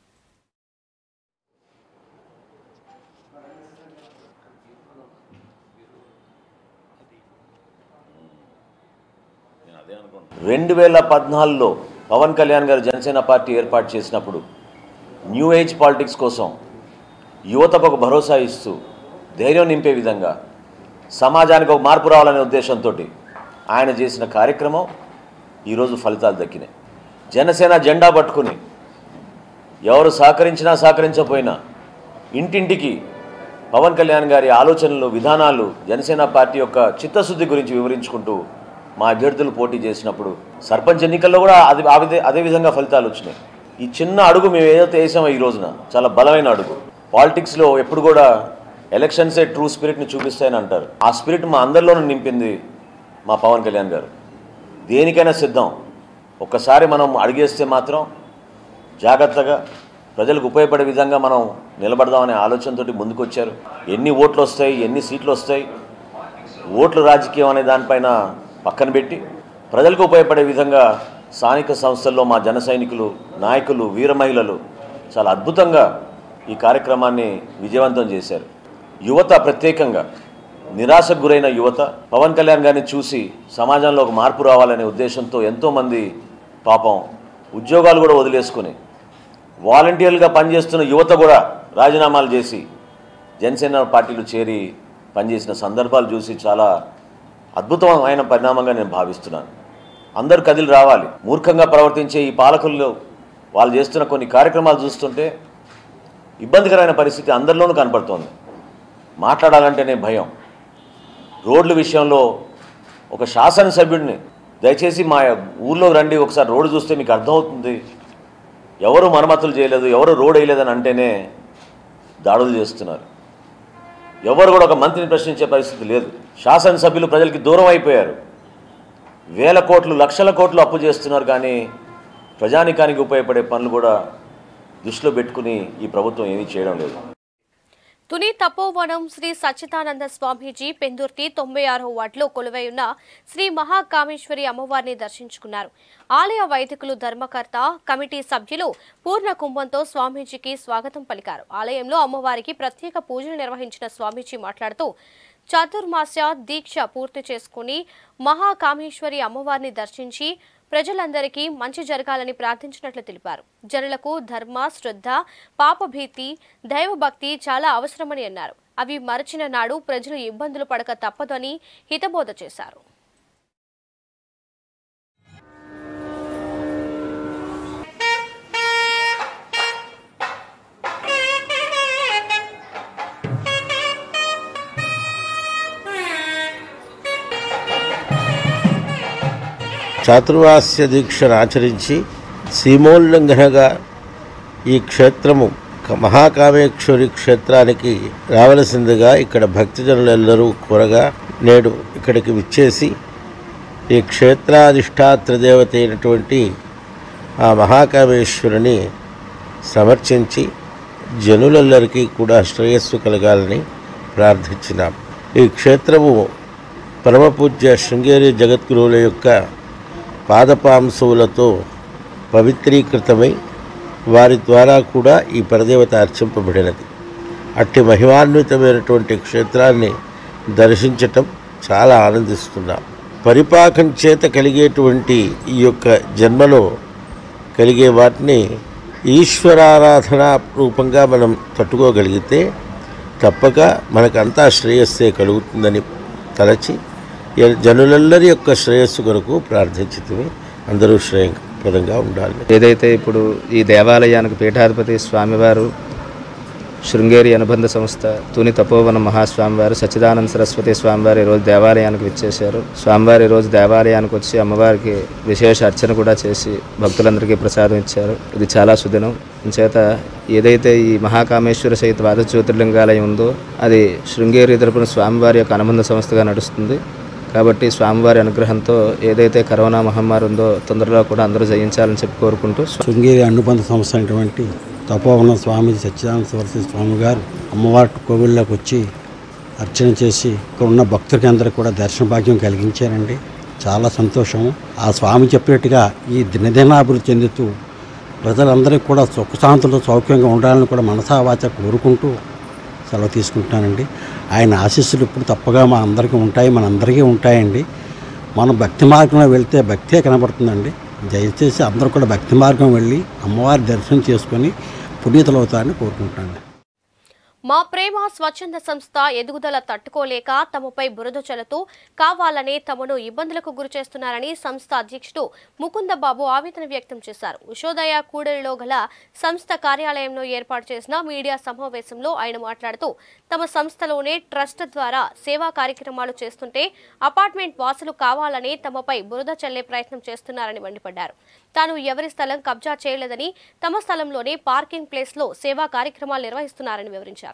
రెండు వేల పద్నాలుగులో పవన్ కళ్యాణ్ గారు జనసేన పార్టీ ఏర్పాటు చేసినప్పుడు న్యూ ఏజ్ పాలిటిక్స్ కోసం యువతకు ఒక భరోసా ఇస్తూ ధైర్యం నింపే విధంగా సమాజానికి ఒక మార్పు రావాలనే ఉద్దేశంతో ఆయన చేసిన కార్యక్రమం ఈరోజు ఫలితాలు దక్కినాయి జనసేన జెండా పట్టుకుని ఎవరు సహకరించినా సహకరించకపోయినా ఇంటింటికి పవన్ కళ్యాణ్ గారి ఆలోచనలు విధానాలు జనసేన పార్టీ యొక్క చిత్తశుద్ధి గురించి వివరించుకుంటూ మా అభ్యర్థులు పోటీ చేసినప్పుడు సర్పంచ్ ఎన్నికల్లో కూడా అది ఆ విధ- అదే విధంగా ఫలితాలు వచ్చినాయి ఈ చిన్న అడుగు మేము ఏదైతే వేసామో ఈ రోజున చాలా బలమైన అడుగు పాలిటిక్స్లో ఎప్పుడు కూడా ఎలక్షన్సే ట్రూ స్పిరిట్ని చూపిస్తాయని అంటారు ఆ స్పిరిట్ మా అందరిలోనూ నింపింది మా పవన్ కళ్యాణ్ గారు దేనికైనా సిద్ధం ఒక్కసారి మనం అడిగేస్తే మాత్రం జాగ్రత్తగా ప్రజలకు ఉపయోగపడే విధంగా మనం నిలబడదామనే ఆలోచనతోటి ముందుకొచ్చారు ఎన్ని ఓట్లు వస్తాయి ఎన్ని సీట్లు వస్తాయి ఓట్లు రాజకీయం అనే దానిపైన పక్కన పెట్టి ప్రజలకు ఉపయోగపడే విధంగా స్థానిక సంస్థల్లో మా జన సైనికులు నాయకులు వీర మహిళలు చాలా అద్భుతంగా ఈ కార్యక్రమాన్ని విజయవంతం చేశారు యువత ప్రత్యేకంగా నిరాశకు గురైన యువత పవన్ కళ్యాణ్ గారిని చూసి సమాజంలో ఒక మార్పు రావాలనే ఉద్దేశంతో ఎంతోమంది పాపం ఉద్యోగాలు కూడా వదిలేసుకుని వాలంటీర్లుగా పనిచేస్తున్న యువత కూడా రాజీనామాలు చేసి జనసేన పార్టీలు చేరి పనిచేసిన సందర్భాలు చూసి చాలా అద్భుతమైన పరిణామంగా నేను భావిస్తున్నాను అందరూ కదిలి రావాలి మూర్ఖంగా ప్రవర్తించే ఈ పాలకుల్లో వాళ్ళు చేస్తున్న కొన్ని కార్యక్రమాలు చూస్తుంటే ఇబ్బందికరమైన పరిస్థితి అందరిలోనూ కనపడుతోంది మాట్లాడాలంటేనే భయం రోడ్ల విషయంలో ఒక శాసనసభ్యుడిని దయచేసి మా ఊర్లో రండి ఒకసారి రోడ్డు చూస్తే మీకు అర్థమవుతుంది ఎవరు మరమ్మతులు చేయలేదు ఎవరు రోడ్ వేయలేదని అంటేనే దాడులు చేస్తున్నారు ఎవరు కూడా ఒక మంత్రిని ప్రశ్నించే పరిస్థితి లేదు శాసనసభ్యులు ప్రజలకి దూరం అయిపోయారు వేల కోట్లు లక్షల కోట్లు అప్పు చేస్తున్నారు కానీ ప్రజానికానికి ఉపయోగపడే పనులు కూడా దృష్టిలో పెట్టుకుని ఈ ప్రభుత్వం ఏమీ చేయడం లేదు తుని తపోవనం శ్రీ సచ్చిదానంద స్వామీజీ పెందుర్తి తొంభై ఆరో వార్డులో కొలువై ఉన్న శ్రీ మహాకామేశ్వరి అమ్మవారిని దర్శించుకున్నారు ఆలయ వైదికులు ధర్మకర్త కమిటీ సభ్యులు పూర్ణ కుంభంతో స్వామీజీకి స్వాగతం పలికారు ఆలయంలో అమ్మవారికి ప్రత్యేక పూజలు నిర్వహించిన స్వామీజీ మాట్లాడుతూ చాతుర్మాస్య దీక్ష పూర్తి చేసుకుని మహాకామేశ్వరి అమ్మవారిని దర్శించి ప్రజలందరికీ మంచి జరగాలని ప్రార్థించినట్లు తెలిపారు జనులకు ధర్మ శ్రద్ధ పాపభీతి దైవభక్తి చాలా అవసరమని అన్నారు అవి మరచిన నాడు ప్రజలు ఇబ్బందులు పడక తప్పదని హితబోధ చేశారు చాతుర్వాస్య దీక్షను ఆచరించి సీమోల్లంఘనగా ఈ క్షేత్రము క- మహాకామేశ్వరి క్షేత్రానికి రావలసిందిగా ఇక్కడ భక్తజనులెల్లరూ కోరగా నేడు ఇక్కడికి విచ్చేసి ఈ క్షేత్రాధిష్టాత్ర దేవత అయినటువంటి ఆ మహాకామేశ్వరుని సమర్చించి జనులెల్లరికీ కూడా శ్రేయస్సు కలగాలని ప్రార్థించినాం ఈ క్షేత్రము పరమపూజ్య శృంగేరి జగద్గురువుల యొక్క పాదపాంశవులతో పవిత్రీకృతమై వారి ద్వారా కూడా ఈ పరదేవత అర్చింపబడినది అట్టి మహిమాన్వితమైనటువంటి క్షేత్రాన్ని దర్శించటం చాలా ఆనందిస్తున్నాం పరిపాకం చేత కలిగేటువంటి ఈ యొక్క జన్మలో కలిగే వాటిని ఈశ్వరారాధన రూపంగా మనం తట్టుకోగలిగితే తప్పక మనకంతా శ్రేయస్సే కలుగుతుందని తలచి ఎ- జనులెల్లరి యొక్క శ్రేయస్సు కొరకు ప్రార్థించితివి అందరూ శ్రేయప్రదంగా ఉండాలి ఏదైతే ఇప్పుడు ఈ దేవాలయానికి పీఠాధిపతి స్వామివారు శృంగేరి అనుబంధ సంస్థ తుని తపోవన మహాస్వామివారు సచ్చిదానంద సరస్వతి స్వామివారు ఈరోజు దేవాలయానికి విచ్చేశారు స్వామివారు ఈరోజు దేవాలయానికి వచ్చి అమ్మవారికి విశేష అర్చన కూడా చేసి భక్తులందరికీ ప్రసాదం ఇచ్చారు ఇది చాలా సుదినం చేత ఏదైతే ఈ మహాకామేశ్వర సహిత వాద జ్యోతిర్లింగాలయం ఉందో అది శృంగేరి తరపున స్వామివారి యొక్క అనుబంధ సంస్థగా నడుస్తుంది కాబట్టి స్వామివారి అనుగ్రహంతో ఏదైతే కరోనా మహమ్మారి ఉందో తొందరలో కూడా అందరూ జయించాలని చెప్పి కోరుకుంటూ శృంగేరి అనుబంధ సంస్థ అయినటువంటి తపోవన స్వామి సచ్చిదానంద సరస్వతి స్వామి గారు అమ్మవారి కోవిల్లోకి వచ్చి అర్చన చేసి ఇక్కడ ఉన్న భక్తులకి అందరికీ కూడా దర్శన భాగ్యం కలిగించారండి చాలా సంతోషం ఆ స్వామి చెప్పినట్టుగా ఈ దినదినాభివృద్ధి చెందుతూ ప్రజలందరికీ కూడా సుఖశాంతులతో సౌఖ్యంగా ఉండాలని కూడా మనసా వాచ కోరుకుంటూ సెలవు తీసుకుంటున్నానండి ఆయన ఆశీస్సులు ఇప్పుడు తప్పగా మా అందరికీ ఉంటాయి మన అందరికీ ఉంటాయండి మనం భక్తి మార్గంలో వెళ్తే భక్తే కనబడుతుందండి దయచేసి అందరూ కూడా భక్తి మార్గం వెళ్ళి అమ్మవారి దర్శనం చేసుకొని పునీతులు అవుతారని కోరుకుంటున్నాను మా ప్రేమ స్వచ్ఛంద సంస్థ ఎదుగుదల తట్టుకోలేక తమపై బురద చల్లుతూ కావాలనే తమను ఇబ్బందులకు గురి చేస్తున్నారని సంస్థ అధ్యక్షుడు ముకుందబాబు ఆవేదన వ్యక్తం చేశారు ఉషోదయ కూడలిలో గల సంస్థ కార్యాలయంలో ఏర్పాటు చేసిన మీడియా సమావేశంలో ఆయన మాట్లాడుతూ తమ సంస్థలోనే ట్రస్ట్ ద్వారా సేవా కార్యక్రమాలు చేస్తుంటే అపార్ట్మెంట్ వాసులు కావాలని తమపై బురద చల్లే ప్రయత్నం చేస్తున్నారని మండిపడ్డారు తాను ఎవరి స్థలం కబ్జా చేయలేదని తమ స్థలంలోనే పార్కింగ్ ప్లేస్లో సేవా కార్యక్రమాలు నిర్వహిస్తున్నారని వివరించారు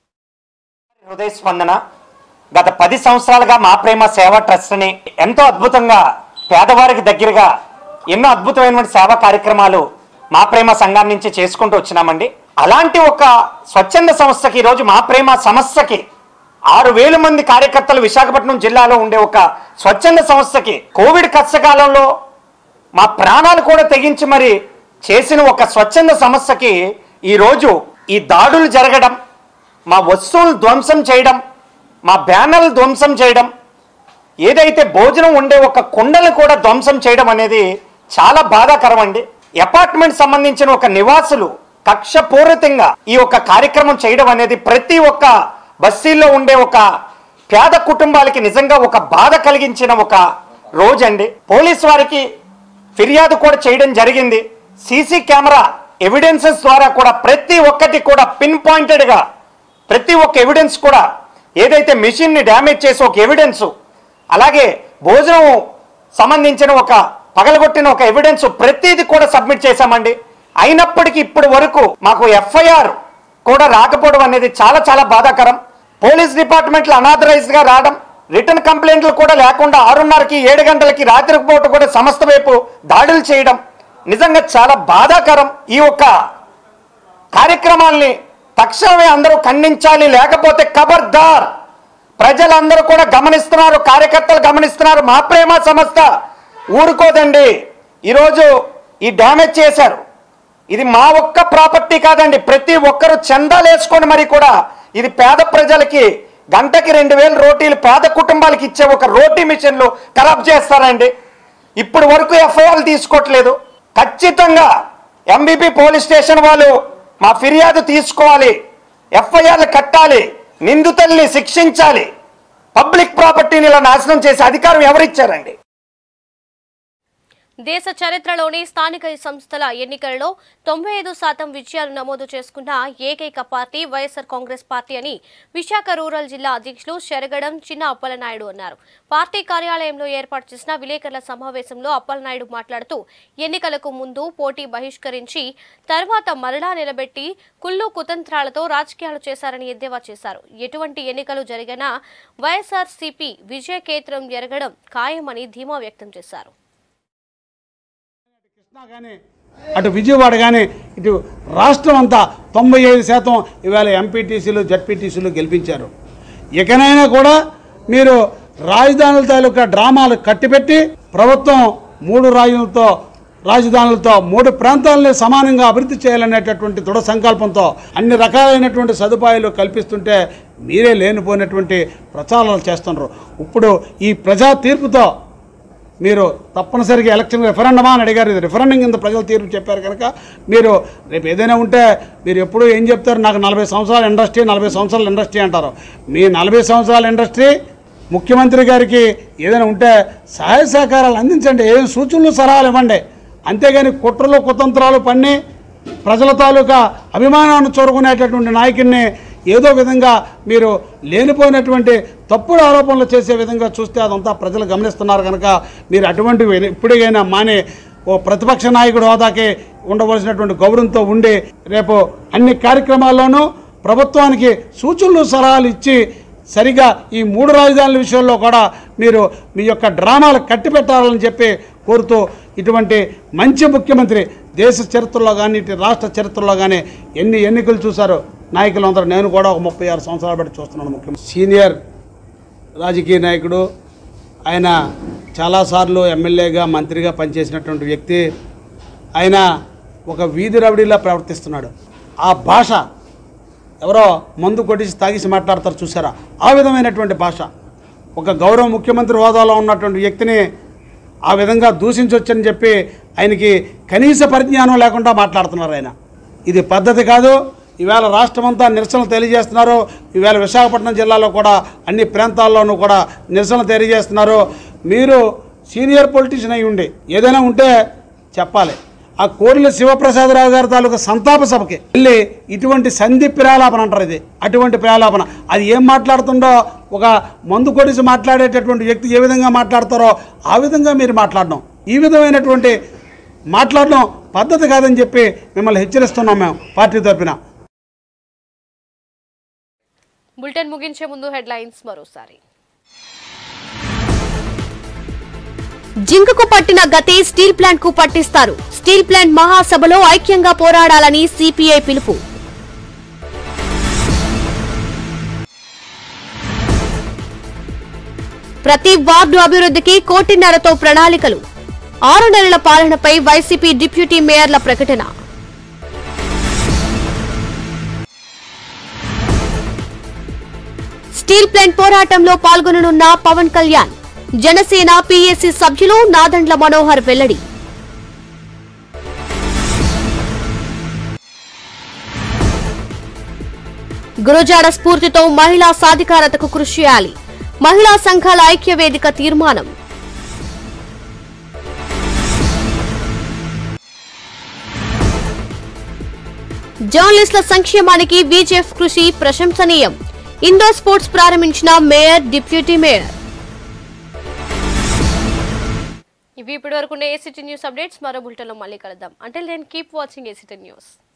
హృదయ స్పందన గత పది సంవత్సరాలుగా మా ప్రేమ సేవా ట్రస్ట్ని ఎంతో అద్భుతంగా పేదవారికి దగ్గరగా ఎన్నో అద్భుతమైనటువంటి సేవా కార్యక్రమాలు మా ప్రేమ సంఘం నుంచి చేసుకుంటూ వచ్చినామండి అలాంటి ఒక స్వచ్ఛంద సంస్థకి ఈరోజు మా ప్రేమ సంస్థకి ఆరు వేల మంది కార్యకర్తలు విశాఖపట్నం జిల్లాలో ఉండే ఒక స్వచ్ఛంద సంస్థకి కోవిడ్ కష్టకాలంలో మా ప్రాణాలు కూడా తెగించి మరి చేసిన ఒక స్వచ్ఛంద సంస్థకి ఈరోజు ఈ దాడులు జరగడం మా వస్తువులు ధ్వంసం చేయడం మా బ్యానర్లు ధ్వంసం చేయడం ఏదైతే భోజనం ఉండే ఒక కుండలు కూడా ధ్వంసం చేయడం అనేది చాలా బాధాకరం అండి అపార్ట్మెంట్ సంబంధించిన ఒక నివాసులు కక్షపూరితంగా ఈ యొక్క కార్యక్రమం చేయడం అనేది ప్రతి ఒక్క బస్తీల్లో ఉండే ఒక పేద కుటుంబాలకి నిజంగా ఒక బాధ కలిగించిన ఒక రోజండి పోలీస్ వారికి ఫిర్యాదు కూడా చేయడం జరిగింది సీసీ కెమెరా ఎవిడెన్సెస్ ద్వారా కూడా ప్రతి ఒక్కటి కూడా పిన్ పాయింటెడ్గా ప్రతి ఒక్క ఎవిడెన్స్ కూడా ఏదైతే మెషిన్ని డ్యామేజ్ చేసే ఒక ఎవిడెన్స్ అలాగే భోజనం సంబంధించిన ఒక పగలగొట్టిన ఒక ఎవిడెన్స్ ప్రతిది కూడా సబ్మిట్ చేశామండి అయినప్పటికీ ఇప్పటి వరకు మాకు ఎఫ్ఐఆర్ కూడా రాకపోవడం అనేది చాలా చాలా బాధాకరం పోలీస్ డిపార్ట్మెంట్లో అనాథరైజ్డ్ గా రావడం రిటర్న్ కంప్లైంట్లు కూడా లేకుండా ఆరున్నరకి ఏడు గంటలకి రాత్రి పూట కూడా సంస్థ వైపు దాడులు చేయడం నిజంగా చాలా బాధాకరం ఈ ఒక్క కార్యక్రమాల్ని తక్షణమే అందరూ ఖండించాలి లేకపోతే ఖబర్దార్ ప్రజలందరూ కూడా గమనిస్తున్నారు కార్యకర్తలు గమనిస్తున్నారు మా ప్రేమ సంస్థ ఊరుకోదండి ఈరోజు ఈ డ్యామేజ్ చేశారు ఇది మా ఒక్క ప్రాపర్టీ కాదండి ప్రతి ఒక్కరు చందాలు వేసుకొని మరి కూడా ఇది పేద ప్రజలకి గంటకి రెండు వేల రోటీలు పేద కుటుంబాలకి ఇచ్చే ఒక రోటీ మిషన్లు ఖరాబ్ చేస్తారండి ఇప్పుడు వరకు ఎఫ్ఐఆర్లు తీసుకోవట్లేదు ఖచ్చితంగా ఎంబీపీ పోలీస్ స్టేషన్ వాళ్ళు మా ఫిర్యాదు తీసుకోవాలి ఎఫ్ఐఆర్లు కట్టాలి నిందితుల్ని శిక్షించాలి పబ్లిక్ ప్రాపర్టీని ఇలా నాశనం చేసే అధికారం ఎవరిచ్చారండి దేశ చరిత్రలోని స్థానిక సంస్థల ఎన్నికలలో తొంభై ఐదు శాతం విజయాలు నమోదు చేసుకున్న ఏకైక పార్టీ వైఎస్ఆర్ కాంగ్రెస్ పార్టీ అని విశాఖ రూరల్ జిల్లా అధ్యక్షులు శరగడం చిన్న అప్పలనాయుడు అన్నారు పార్టీ కార్యాలయంలో ఏర్పాటు చేసిన విలేకరుల సమావేశంలో అప్పలనాయుడు మాట్లాడుతూ ఎన్నికలకు ముందు పోటీ బహిష్కరించి తర్వాత మరలా నిలబెట్టి కుళ్ళు కుతంత్రాలతో రాజకీయాలు చేశారని ఎద్దేవా చేశారు ఎటువంటి ఎన్నికలు జరిగినా వైఎస్ఆర్ సిపి విజయకేత్రం ఎరగడం ఖాయమని ధీమా వ్యక్తం చేశారు అటు విజయవాడ కానీ ఇటు రాష్ట్రం అంతా తొంభై ఐదు శాతం ఇవాళ ఎంపీటీసీలు జడ్పీటీసీలు గెలిపించారు ఇకనైనా కూడా మీరు రాజధానుల తాలూకా డ్రామాలు కట్టిపెట్టి ప్రభుత్వం మూడు రాజులతో రాజధానులతో మూడు ప్రాంతాలని సమానంగా అభివృద్ధి చేయాలనేటటువంటి దృఢ సంకల్పంతో అన్ని రకాలైనటువంటి సదుపాయాలు కల్పిస్తుంటే మీరే లేనిపోయినటువంటి ప్రచారాలు చేస్తున్నారు ఇప్పుడు ఈ ప్రజా తీర్పుతో మీరు తప్పనిసరిగా ఎలక్షన్ రెఫరెండమా అని అడిగారు ఇది రెఫరెండం కింద ప్రజలు తీర్పు చెప్పారు కనుక మీరు రేపు ఏదైనా ఉంటే మీరు ఎప్పుడు ఏం చెప్తారు నాకు నలభై సంవత్సరాల ఇండస్ట్రీ నలభై సంవత్సరాల ఇండస్ట్రీ అంటారు మీ నలభై సంవత్సరాల ఇండస్ట్రీ ముఖ్యమంత్రి గారికి ఏదైనా ఉంటే సహాయ సహకారాలు అందించండి ఏం సూచనలు సలహాలు ఇవ్వండి అంతేగాని కుట్రలు కుతంత్రాలు పన్ని ప్రజల తాలూకా అభిమానాన్ని చూరుకునేటటువంటి నాయకుడిని ఏదో విధంగా మీరు లేనిపోయినటువంటి తప్పుడు ఆరోపణలు చేసే విధంగా చూస్తే అదంతా ప్రజలు గమనిస్తున్నారు కనుక మీరు అటువంటివి ఇప్పటికైనా మానే ఓ ప్రతిపక్ష నాయకుడు హోదాకి ఉండవలసినటువంటి గౌరవంతో ఉండి రేపు అన్ని కార్యక్రమాల్లోనూ ప్రభుత్వానికి సూచనలు సలహాలు ఇచ్చి సరిగా ఈ మూడు రాజధానుల విషయంలో కూడా మీరు మీ యొక్క డ్రామాలు కట్టిపెట్టాలని చెప్పి కోరుతూ ఇటువంటి మంచి ముఖ్యమంత్రి దేశ చరిత్రలో కానీ ఇటు రాష్ట్ర చరిత్రలో కానీ ఎన్ని ఎన్నికలు చూశారు నాయకులందరూ నేను కూడా ఒక ముప్పై ఆరు సంవత్సరాలు బట్టి చూస్తున్నాను ముఖ్యమంత్రి సీనియర్ రాజకీయ నాయకుడు ఆయన చాలాసార్లు ఎమ్మెల్యేగా మంత్రిగా పనిచేసినటువంటి వ్యక్తి ఆయన ఒక వీధి రౌడీలా ప్రవర్తిస్తున్నాడు ఆ భాష ఎవరో మందు కొట్టేసి తాగేసి మాట్లాడతారు చూసారా ఆ విధమైనటువంటి భాష ఒక గౌరవ ముఖ్యమంత్రి హోదాలో ఉన్నటువంటి వ్యక్తిని ఆ విధంగా దూషించవచ్చని చెప్పి ఆయనకి కనీస పరిజ్ఞానం లేకుండా మాట్లాడుతున్నారు ఆయన ఇది పద్ధతి కాదు ఈవేళ రాష్ట్రమంతా నిరసనలు తెలియజేస్తున్నారు ఈవేళ విశాఖపట్నం జిల్లాలో కూడా అన్ని ప్రాంతాల్లోనూ కూడా నిరసనలు తెలియజేస్తున్నారు మీరు సీనియర్ పొలిటీషియన్ అయి ఉండి ఏదైనా ఉంటే చెప్పాలి ఆ కోరిల శివప్రసాదరావు గారి తాలూకా సంతాప సభకి వెళ్ళి ఇటువంటి సంధి ప్రేలాపన అంటారు ఇది అటువంటి ప్రేలాపన అది ఏం మాట్లాడుతుందో ఒక మందు కొడిసి మాట్లాడేటటువంటి వ్యక్తి ఏ విధంగా మాట్లాడతారో ఆ విధంగా మీరు మాట్లాడడం ఈ విధమైనటువంటి మాట్లాడడం పద్ధతి కాదని చెప్పి మిమ్మల్ని హెచ్చరిస్తున్నాం మేము పార్టీ తరఫున బులెటిన్ ముగించే ముందు హెడ్లైన్స్ మరోసారి జింకకు పట్టిన గతే స్టీల్ ప్లాంట్ కు పట్టిస్తారు స్టీల్ ప్లాంట్ మహాసభలో ఐక్యంగా పోరాడాలని సిపిఐ పిలుపు ప్రతి వార్డు అభివృద్ధికి కోటిన్నరతో ప్రణాళికలు ఆరు నెలల పాలనపై వైసీపీ డిప్యూటీ మేయర్ల ప్రకటన స్టీల్ ప్లాంట్ పోరాటంలో పాల్గొననున్న పవన్ కళ్యాణ్ జనసేన పీఏసీ సభ్యులు నాదండ్ల మనోహర్ వెల్లడి గురజాడ స్ఫూర్తితో మహిళా సాధికారతకు కృషి చేయాలి మహిళా సంఘాల ఐక్య వేదిక తీర్మానం జర్నలిస్టుల సంక్షేమానికి బీజేఎఫ్ కృషి ప్రశంసనీయం ఇండోర్ స్పోర్ట్స్ ప్రారంభించిన మేయర్ డిప్యూటీ మేయర్ ఇవి ఇప్పటి వరకు ఏసీటీ న్యూస్ అప్డేట్స్ మరో బులెటిన్లో మళ్ళీ కలుద్దాం అంటే నేను కీప్ వాచింగ్ ఏసీటీ న్యూస్